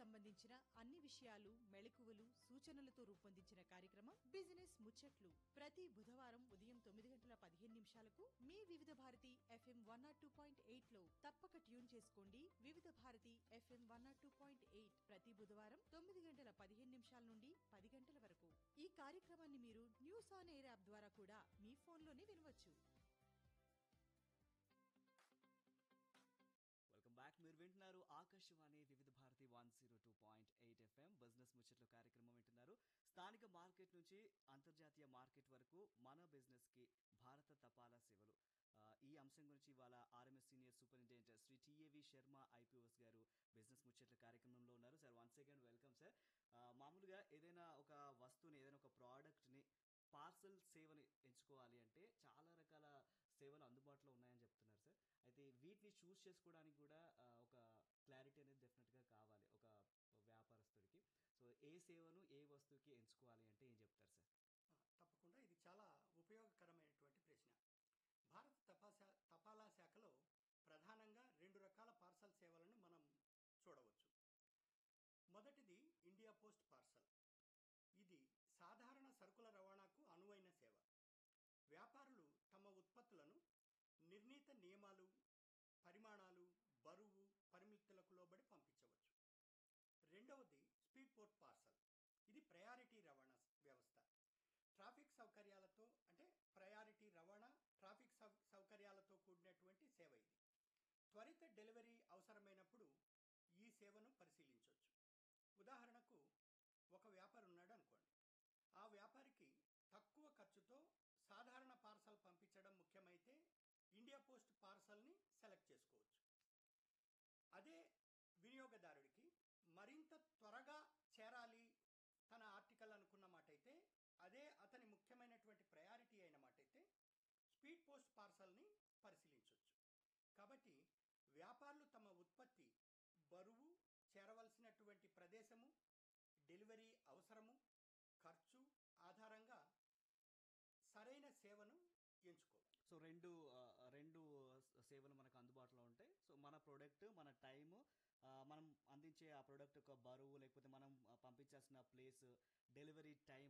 సంబంధించిన అన్ని విషయాలు మెళకువలు సూచనలతో రూపొందించిన కార్యక్రమం బిజినెస్ ముచ్చట్లు ప్రతి బుధవారం ఉదయం తొమ్మిది గంటల పదిహేను నిమిషాలకు మీ Vividh Bharati FM one nought two point eight లో తప్పక ట్యూన్ చేసుకోండి Vividh Bharati FM one nought two point eight ప్రతి బుధవారం తొమ్మిది గంటల పదిహేను నిమిషాల నుండి పది గంటల వరకు ఈ కార్యక్రమాన్ని మీరు న్యూస్ ఆన్ ఎయిర్ యాప్ ద్వారా కూడా మీ ఫోన్లోనే వినవచ్చు వెల్కమ్ బ్యాక్ మీరు వింటున్నారు Akashvani Vividh Bharati one zero two point eight FM business ముచ్చట్లు కార్యక్రమం వింటున్నారు స్థానిక మార్కెట్ నుంచి అంతర్జాతీయ మార్కెట్ వరకు మన బిజినెస్ కి భారత తపాలా సేవలు ఆ, ఈ అంశం గురించి ఇవాళ RMS senior superintendent Shri T A V Sharma IPS గారు బిజినెస్ ముచ్చట్ల కార్యక్రమంలో ఉన్నారు sir once again welcome sir మామూలుగా ఏదైనా ఒక వస్తువుని ఏదైనా ఒక ప్రోడక్ట్ని పార్సల్ సేవని ఎంచుకోవాలి అంటే చాలా రకాల సేవలు అందుబాటులో ఉన్నాయని చెప్తున్నారు సార్ అయితే వీటిని చూస్ చేసుకోవడానికి కూడా ఆ, ఒక క్లారిటీ అనేది డెఫినెట్గా కావాలి ఒక వ్యాపారస్తుడికి సో ఏ సేవను ఏ వస్తువుకి ఎంచుకోవాలి అంటే ఏం చెప్తారు సార్ తప్పకుండా ఇది చాలా ఉపయోగకరమైనటువంటి ప్రశ్న భారత తపాసా తపాలా శాఖలో ప్రధానంగా రెండు రకాల పార్సల్ సేవలను మనం చూడవచ్చు మొదటిది ఇండియా పోస్ట్ పార్సల్ ఇది సాధారణ సరుకుల రవాణాకు అనువైన సేవ వ్యాపారులు తమ ఉత్పత్తులను నిర్ణీత నియమాలు పరిమాణాలు బరువు పరిమితులకు లోబడి పంపించవచ్చు రెండవది స్పీడ్ పోర్ట్ పార్సల్ ఇది ప్రయారిటీ రవాణా వ్యవస్థ ట్రాఫిక్ సౌకర్యాలతో అంటే ప్రయారిటీ రవాణా ట్రాఫిక్ సౌ సౌకర్యాలతో కూడినటువంటి సేవ ఇది త్వరిత డెలివరీ అవసరమైనప్పుడు ఈ సేవను పరిశీలించవచ్చు ఉదాహరణకు ఒక వ్యాపారి ఉన్నాడు అనుకోండి ఆ వ్యాపారికి తక్కువ ఖర్చుతో సాధారణ పార్సల్ పంపించడం ముఖ్యమైతే ఇండియా పోస్ట్ పార్సల్ని సెలెక్ట్ చేసుకోవచ్చు అదే వినియోగదారుడికి మరింత త్వరగా చేరాలి తన ఆర్టికల్ అనుకున్న మాట అయితే అదే అతని ముఖ్యమైనటువంటి ప్రయారిటీ అయిన మాట అయితే స్పీడ్ పోస్ట్ పార్సల్ని పరిశీలించవచ్చు కాబట్టి వ్యాపారులు తమ ఉత్పత్తి బరువు చేరవలసినటువంటి ప్రదేశము డెలివరీ అవసరము ఖర్చు ఆధారంగా సరైన సేవను ఎంచుకోవాలి సో రెండు ఆ, రెండు సేవలు మనకు అందుబాటులో ఉంటాయి సో మన ప్రోడక్ట్ మన టైము మనం అందించే ఆ ప్రోడక్ట్ యొక్క బరువు లేకపోతే మనం ఆ, పంపించాల్సిన ప్లేస్ డెలివరీ టైం